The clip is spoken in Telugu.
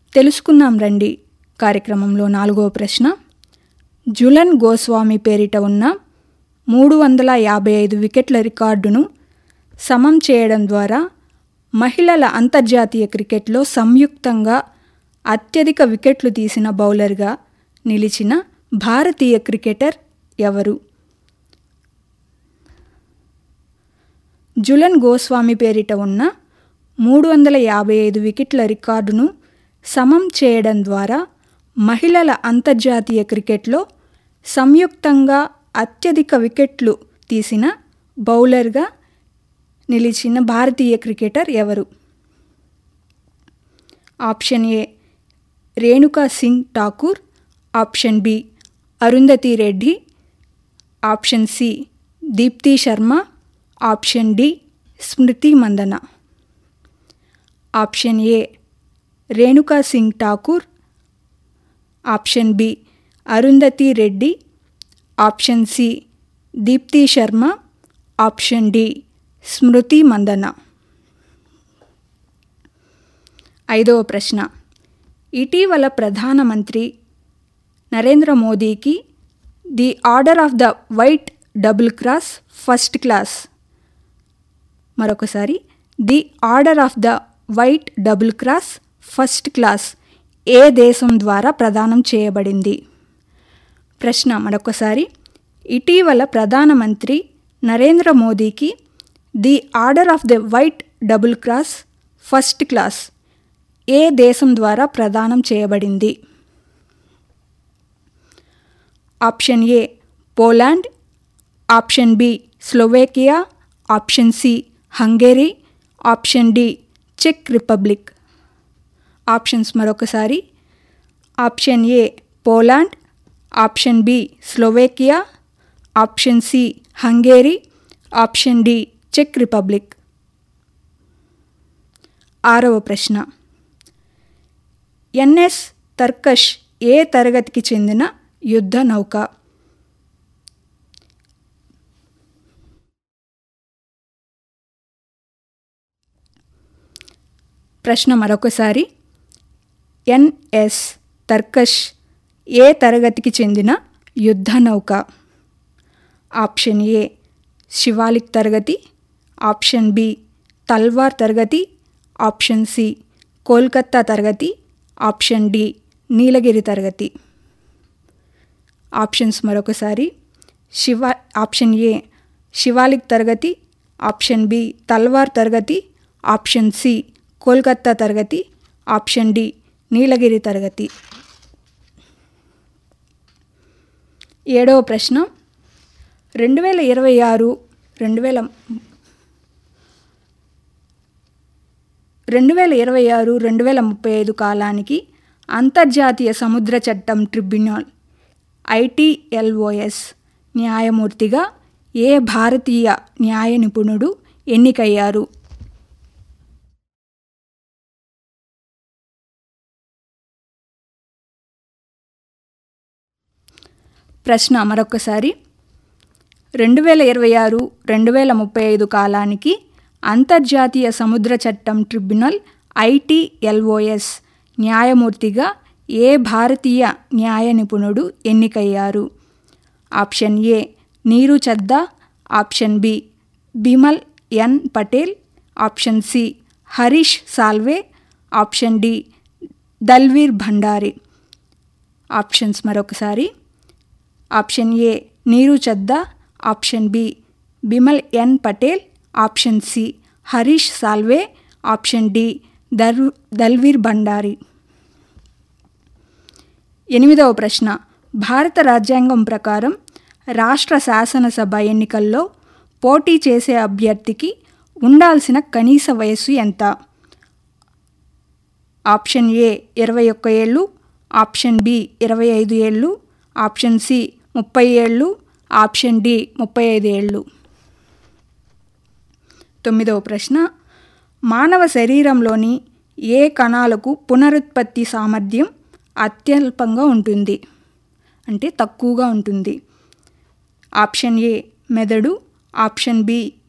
తెలుసుకుందాం రండి కార్యక్రమంలో నాలుగవ ప్రశ్న జులన్ గోస్వామి పేరిట ఉన్న మూడు వందల యాభై ఐదు వికెట్ల రికార్డును సమం చేయడం ద్వారా మహిళల అంతర్జాతీయ క్రికెట్లో సంయుక్తంగా అత్యధిక వికెట్లు తీసిన బౌలర్గా నిలిచిన భారతీయ క్రికెటర్ ఎవరు జులన్ గోస్వామి పేరిట ఉన్న మూడు వందల యాభై ఐదు వికెట్ల రికార్డును సమం చేయడం ద్వారా మహిళల అంతర్జాతీయ క్రికెట్లో సంయుక్తంగా అత్యధిక వికెట్లు తీసిన బౌలర్గా నిలిచిన భారతీయ క్రికెటర్ ఎవరు option A Renuka Singh Thakur option B Arundhati Reddy option C Deepti Sharma option D Smriti Mandhana option A Renuka Singh Thakur option B Arundhati Reddy option C Deepti Sharma option D Smriti Mandhana ఐదవ ప్రశ్న ఇటీవల ప్రధానమంత్రి నరేంద్ర మోదీకి the order of the white double cross first class మరొకసారి the order of the white double cross first class ఏ దేశం ద్వారా ప్రదానం చేయబడింది ప్రశ్న మరొకసారి ఇటీవల ప్రధానమంత్రి నరేంద్ర మోదీకి the order of the white double cross first class ఏ దేశం ద్వారా ప్రదానం చేయబడింది option A Poland option B Slovakia option C Hungary option D చెక్ రిపబ్లిక్ ఆప్షన్స్ మరొకసారి option A Poland option B Slovakia option C Hungary option D చెక్ రిపబ్లిక్ ఆరవ ప్రశ్న ఎన్ఎస్ తర్కష్ ఏ తరగతికి చెందిన యుద్ధ నౌక ప్రశ్న మరొకసారి ఎన్ఎస్ తర్కష్ ఏ తరగతికి చెందిన యుద్ధ నౌక ఆప్షన్ ఏ శివాలిక్ తరగతి ఆప్షన్ బి తల్వార్ తరగతి ఆప్షన్ సి కోల్కత్తా తరగతి ఆప్షన్ డి నీలగిరి తరగతి ఆప్షన్స్ మరొకసారి శివ ఆప్షన్ ఏ శివాలిక్ తరగతి ఆప్షన్ బి తల్వార్ తరగతి ఆప్షన్ సి కోల్కత్తా తరగతి ఆప్షన్ డి నీలగిరి తరగతి ఏడవ ప్రశ్న రెండు వేల ఇరవై ఆరు రెండు వేల రెండు వేల ఇరవై ఆరు రెండు వేల ముప్పై ఐదు కాలానికి అంతర్జాతీయ సముద్ర చట్టం ట్రిబ్యునల్ ఐటీఎల్ఓఎస్ న్యాయమూర్తిగా ఏ భారతీయ న్యాయ నిపుణుడు ఎన్నికయ్యారు ప్రశ్న మరొకసారి రెండు వేల ఇరవై ఆరు రెండు వేల ముప్పై ఐదు కాలానికి అంతర్జాతీయ సముద్ర చట్టం ట్రిబ్యునల్ ఐటీఎల్ఓఎస్ న్యాయమూర్తిగా ఏ భారతీయ న్యాయ నిపుణుడు ఎన్నికయ్యారు option A Neeru Chadha option B Bimal N Patel option C Harish Salve option D Dalveer Bhandari options మరొకసారి option A Neeru Chadha option B Bimal N Patel option C Harish Salve option D దర్ దల్వీర్ భండారి ఎనిమిదవ ప్రశ్న భారత రాజ్యాంగం ప్రకారం రాష్ట్ర శాసనసభ ఎన్నికల్లో పోటీ చేసే అభ్యర్థికి ఉండాల్సిన కనీస వయస్సు ఎంత ఆప్షన్ ఏ ఇరవై ఒక్క ఏళ్ళు ఆప్షన్ బి ఇరవై ఐదు ఏళ్ళు ఆప్షన్ సి ముప్పై ఏళ్ళు ఆప్షన్ డి ముప్పై ఐదు ఏళ్ళు తొమ్మిదవ ప్రశ్న మానవ శరీరంలోని ఏ కణాలకు పునరుత్పత్తి సామర్థ్యం అత్యల్పంగా ఉంటుంది అంటే తక్కువగా ఉంటుంది ఆప్షన్ ఏ మెదడు ఆప్షన్ బి